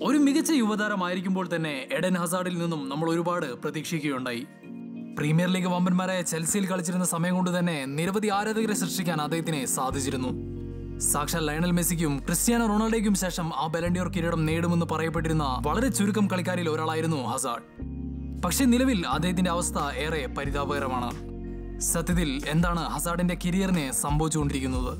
ഒരു മികച്ച യുവതാരമായിരിക്കുമ്പോൾ തന്നെ എഡൻ ഹസാർഡിൽ നിന്നും നമ്മൾ ഒരുപാട് പ്രതീക്ഷിക്കുകയുണ്ടായി പ്രീമിയർ ലീഗ് വമ്പന്മാരായ ചെൽസിയിൽ കളിച്ചിരുന്ന സമയം കൊണ്ട് തന്നെ നിരവധി ആരാധകരെ സൃഷ്ടിക്കാൻ അദ്ദേഹത്തിന് സാധിച്ചിരുന്നു സാക്ഷാൽ ലയണൽ മെസ്സിക്കും ക്രിസ്ത്യാനോ റൊണാൾഡോയ്ക്കും ശേഷം ആ ബലൻഡിയോർ കിരീടം നേടുമെന്ന് പറയപ്പെട്ടിരുന്ന വളരെ ചുരുക്കം കളിക്കാരിൽ ഒരാളായിരുന്നു ഹസാർഡ് പക്ഷേ നിലവിൽ അദ്ദേഹത്തിന്റെ അവസ്ഥ ഏറെ പരിതാപകരമാണ് സത്യത്തിൽ എന്താണ് ഹസാർഡിന്റെ കരിയറിനെ സംഭവിച്ചുകൊണ്ടിരിക്കുന്നത്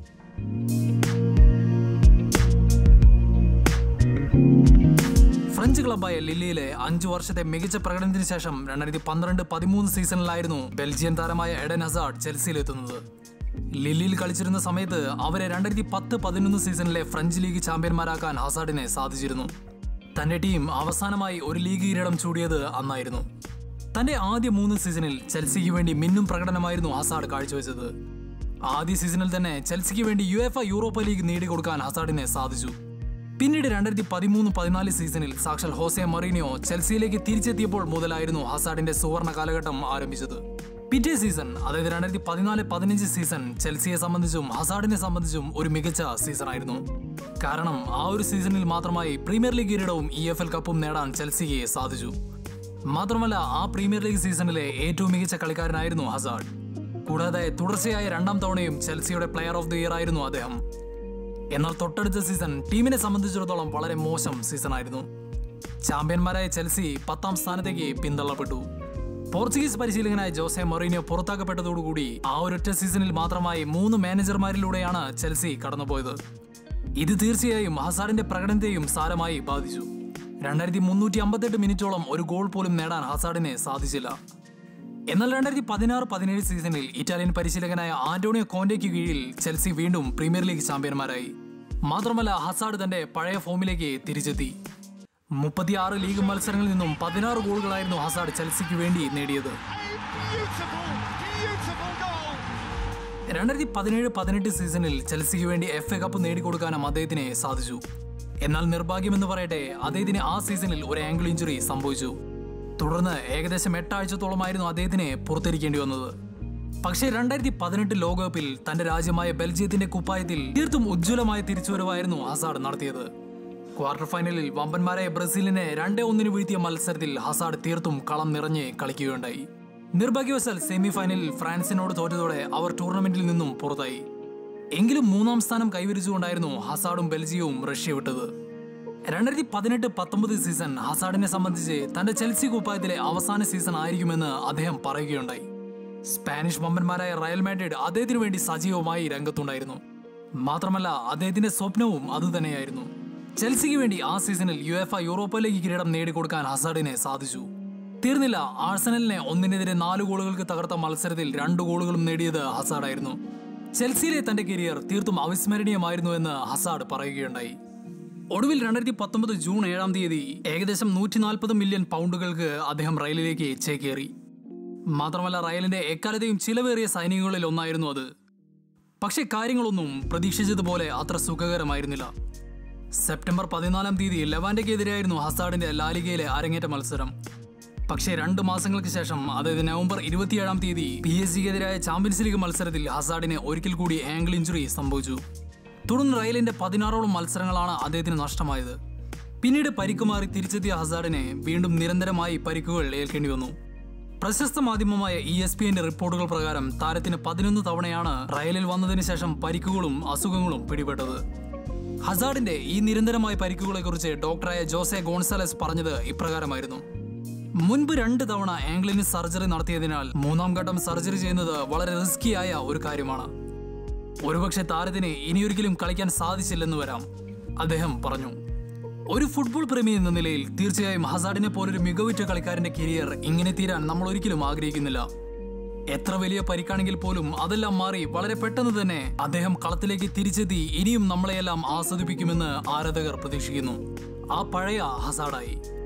ഫ്രഞ്ച് ക്ലബായ ലില്ലിയിലെ അഞ്ചു വർഷത്തെ മികച്ച പ്രകടനത്തിന് ശേഷം രണ്ടായിരത്തി പന്ത്രണ്ട് പതിമൂന്ന് സീസണിലായിരുന്നു ബെൽജിയൻ താരമായ എഡൻ ഹസാർഡ് ചെൽസിയിലെത്തുന്നത് ലില്ലിയിൽ കളിച്ചിരുന്ന സമയത്ത് അവരെ രണ്ടായിരത്തി പത്ത് പതിനൊന്ന് സീസണിലെ ഫ്രഞ്ച് ലീഗ് ചാമ്പ്യന്മാരാക്കാൻ ഹസാർഡിനെ സാധിച്ചിരുന്നു തന്റെ ടീം അവസാനമായി ഒരു ലീഗ് കിരീടം ചൂടിയത് അന്നായിരുന്നു തന്റെ ആദ്യ മൂന്ന് സീസണിൽ ചെൽസിക്ക് വേണ്ടി മിന്നും പ്രകടനമായിരുന്നു ഹസാർഡ് കാഴ്ചവെച്ചത് ആദ്യ സീസണിൽ തന്നെ ചെൽസിക്ക് വേണ്ടി യു എഫ് യൂറോപ്പ ലീഗ് നേടിക്കൊടുക്കാൻ ഹസാർഡിനെ സാധിച്ചു പിന്നീട് രണ്ടായിരത്തി പതിമൂന്ന് പതിനാല് സീസണിൽ സാക്ഷാൽ ഹോസെ മറീനിയോ ചെൽസിയിലേക്ക് തിരിച്ചെത്തിയപ്പോൾ മുതലായിരുന്നു ഹസാർഡിന്റെ സുവർണ കാലഘട്ടം ആരംഭിച്ചത് പിറ്റേ സീസൺ അതായത് രണ്ടായിരത്തി പതിനാല് പതിനഞ്ച് സീസൺ ചെൽസിയെ സംബന്ധിച്ചും ഹസാർഡിനെ സംബന്ധിച്ചും ഒരു മികച്ച സീസൺ ആയിരുന്നു കാരണം ആ ഒരു സീസണിൽ മാത്രമായി പ്രീമിയർ ലീഗ് കിരീടവും ഇ എഫ് എൽ കപ്പും നേടാൻ ചെൽസിക്ക് സാധിച്ചു മാത്രമല്ല ആ പ്രീമിയർ ലീഗ് സീസണിലെ ഏറ്റവും മികച്ച കളിക്കാരനായിരുന്നു ഹസാർഡ് കൂടാതെ തുടർച്ചയായ രണ്ടാം തവണയും ചെൽസിയുടെ പ്ലെയർ ഓഫ് ദി ഇയർ ആയിരുന്നു അദ്ദേഹം എന്നാൽ തൊട്ടടുത്ത സീസൺ ടീമിനെ സംബന്ധിച്ചിടത്തോളം വളരെ മോശം സീസൺ ആയിരുന്നു ചാമ്പ്യന്മാരായ ചെൽസി പത്താം സ്ഥാനത്തേക്ക് പിന്തള്ളപ്പെട്ടു പോർച്ചുഗീസ് പരിശീലകനായ ജോസെ മൊറീനിയോ പുറത്താക്കപ്പെട്ടതോടുകൂടി ആ ഒരൊറ്റ സീസണിൽ മാത്രമായി മൂന്ന് മാനേജർമാരിലൂടെയാണ് ചെൽസി കടന്നുപോയത് ഇത് തീർച്ചയായും ഹസാറിന്റെ പ്രകടനത്തെയും സാരമായി ബാധിച്ചു രണ്ടായിരത്തി മുന്നൂറ്റി അമ്പത്തെട്ട് മിനിറ്റോളം ഒരു ഗോൾ പോലും നേടാൻ ഹസാർഡിനെ സാധിച്ചില്ല എന്നാൽ രണ്ടായിരത്തി പതിനാറ് പതിനേഴ് സീസണിൽ ഇറ്റാലിയൻ പരിശീലകനായ ആന്റോണിയോ കോന്റയ്ക്ക് കീഴിൽ ചെൽസി വീണ്ടും പ്രീമിയർ ലീഗ് ചാമ്പ്യന്മാരായി മാത്രമല്ല ഹസാർഡ് തന്റെ പഴയ ഫോമിലേക്ക് തിരിച്ചെത്തി മുപ്പത്തിയാറ് ലീഗ് മത്സരങ്ങളിൽ നിന്നും പതിനാറ് ഗോളുകളായിരുന്നു ഹസാർഡ് ചെൽസിക്ക് വേണ്ടി നേടിയത് Beautiful, beautiful goal. രണ്ടായിരത്തി പതിനേഴ് പതിനെട്ട് സീസണിൽ ചെൽസിക്ക് വേണ്ടി എഫ് എ കപ്പ് നേടിക്കൊടുക്കാനും അദ്ദേഹത്തിന് സാധിച്ചു എന്നാൽ നിർഭാഗ്യമെന്ന് പറയട്ടെ അദ്ദേഹത്തിന് ആ സീസണിൽ ഒരു ആംഗിൾ ഇഞ്ചുറി സംഭവിച്ചു തുടർന്ന് ഏകദേശം എട്ടാഴ്ചത്തോളമായിരുന്നു അദ്ദേഹത്തിന് പുറത്തിരിക്കേണ്ടി വന്നത് പക്ഷേ രണ്ടായിരത്തി പതിനെട്ട് ലോകകപ്പിൽ തന്റെ രാജ്യമായ ബെൽജിയത്തിന്റെ കുപ്പായത്തിൽ തീർത്തും ഉജ്ജ്വലമായ തിരിച്ചുവരവായിരുന്നു ഹസാർഡ് നടത്തിയത് ക്വാർട്ടർ ഫൈനലിൽ വമ്പന്മാരായ ബ്രസീലിനെ രണ്ടേ ഒന്നിന് വീഴ്ത്തിയ മത്സരത്തിൽ ഹസാർഡ് തീർത്തും കളം നിറഞ്ഞ് കളിക്കുകയുണ്ടായി നിർഭാഗ്യവശാൽ സെമി ഫൈനലിൽ ഫ്രാൻസിനോട് തോറ്റതോടെ അവർ ടൂർണമെന്റിൽ നിന്നും പുറത്തായി എങ്കിലും മൂന്നാം സ്ഥാനം കൈവരിച്ചുകൊണ്ടായിരുന്നു ഹസാർഡും ബെൽജിയവും റഷ്യ വിട്ടത് രണ്ടായിരത്തി പതിനെട്ട് പത്തൊമ്പത് സീസൺ ഹസാർഡിനെ സംബന്ധിച്ച് തന്റെ ചെൽസി കുപ്പായത്തിലെ അവസാന സീസൺ ആയിരിക്കുമെന്ന് അദ്ദേഹം പറയുകയുണ്ടായി സ്പാനിഷ് വമ്പന്മാരായ റയൽ മാഡ്രിഡ് അദ്ദേഹത്തിനു വേണ്ടി സജീവമായി രംഗത്തുണ്ടായിരുന്നു മാത്രമല്ല അദ്ദേഹത്തിന്റെ സ്വപ്നവും അതുതന്നെയായിരുന്നു ചെൽസിക്ക് വേണ്ടി ആ സീസണിൽ യു എഫ് യൂറോപ്പ ലീഗ് കിരീടം നേടിക്കൊടുക്കാൻ ഹസാർഡിനെ സാധിച്ചു തീർന്നില്ല ആഴ്സണലിനെ ഒന്നിനെതിരെ നാല് ഗോളുകൾക്ക് തകർത്ത മത്സരത്തിൽ രണ്ട് ഗോളുകളും നേടിയത് ഹസാർഡായിരുന്നു ചെൽസിയിലെ തന്റെ കരിയർ തീർത്തും അവിസ്മരണീയമായിരുന്നു എന്ന് ഹസാർഡ് പറയുകയുണ്ടായി ഒടുവിൽ രണ്ടായിരത്തി പത്തൊമ്പത് ജൂൺ ഏഴാം തീയതി ഏകദേശം നൂറ്റി നാൽപ്പത് മില്യൺ പൗണ്ടുകൾക്ക് അദ്ദേഹം റയലിലേക്ക് ചേക്കേറി മാത്രമല്ല റയലിന്റെ എക്കാലത്തെയും ചിലവേറിയ സൈനികങ്ങളിൽ ഒന്നായിരുന്നു അത് പക്ഷേ കാര്യങ്ങളൊന്നും പ്രതീക്ഷിച്ചതുപോലെ അത്ര സുഖകരമായിരുന്നില്ല സെപ്റ്റംബർ പതിനാലാം തീയതി ലെവാൻഡയ്ക്കെതിരെയായിരുന്നു ഹസാർഡിന്റെ ലാലിഗയിലെ അരങ്ങേറ്റ മത്സരം പക്ഷേ രണ്ട് മാസങ്ങൾക്ക് ശേഷം അതായത് നവംബർ ഇരുപത്തിയേഴാം തീയതി പി എസ് സിക്കെതിരായ ചാമ്പ്യൻസ് ലീഗ് മത്സരത്തിൽ ഹസാർഡിന് ഒരിക്കൽ കൂടി ആംഗിൾ ഇഞ്ചുറി സംഭവിച്ചു തുടർന്ന് റയലിന്റെ പതിനാറോളം മത്സരങ്ങളാണ് അദ്ദേഹത്തിന് നഷ്ടമായത് പിന്നീട് പരിക്കുമാറി തിരിച്ചെത്തിയ ഹസാർഡിനെ വീണ്ടും നിരന്തരമായി പരിക്കുകൾ ഏൽക്കേണ്ടി വന്നു പ്രശസ്ത മാധ്യമമായ ഇ എസ് പി എന്റെ റിപ്പോർട്ടുകൾ പ്രകാരം താരത്തിന് പതിനൊന്ന് തവണയാണ് റയലിൽ വന്നതിന് ശേഷം പരിക്കുകളും അസുഖങ്ങളും പിടിപെട്ടത് ഹസാർഡിന്റെ ഈ നിരന്തരമായ പരിക്കുകളെക്കുറിച്ച് ഡോക്ടറായ ജോസെ ഗോൺസാലസ് പറഞ്ഞത് ഇപ്രകാരമായിരുന്നു മുൻപ് രണ്ട് തവണ ആംഗ്ലിന് സർജറി നടത്തിയതിനാൽ മൂന്നാം ഘട്ടം സർജറി ചെയ്യുന്നത് വളരെ റിസ്കിയായ ഒരു കാര്യമാണ് ഒരുപക്ഷെ താരത്തിന് ഇനിയൊരിക്കലും കളിക്കാൻ സാധിച്ചില്ലെന്ന് വരാം അദ്ദേഹം പറഞ്ഞു ഒരു ഫുട്ബോൾ പ്രേമി എന്ന നിലയിൽ തീർച്ചയായും ഹസാർഡിനെ പോലൊരു മികവുറ്റ കളിക്കാരന്റെ കരിയർ ഇങ്ങനെ തീരാൻ നമ്മൾ ഒരിക്കലും ആഗ്രഹിക്കുന്നില്ല എത്ര വലിയ പരിക്കാണെങ്കിൽ പോലും അതെല്ലാം മാറി വളരെ പെട്ടെന്ന് തന്നെ അദ്ദേഹം കളത്തിലേക്ക് തിരിച്ചെത്തി ഇനിയും നമ്മളെയെല്ലാം ആസ്വദിപ്പിക്കുമെന്ന് ആരാധകർ പ്രതീക്ഷിക്കുന്നു ആ പഴയ ഹസാർഡായി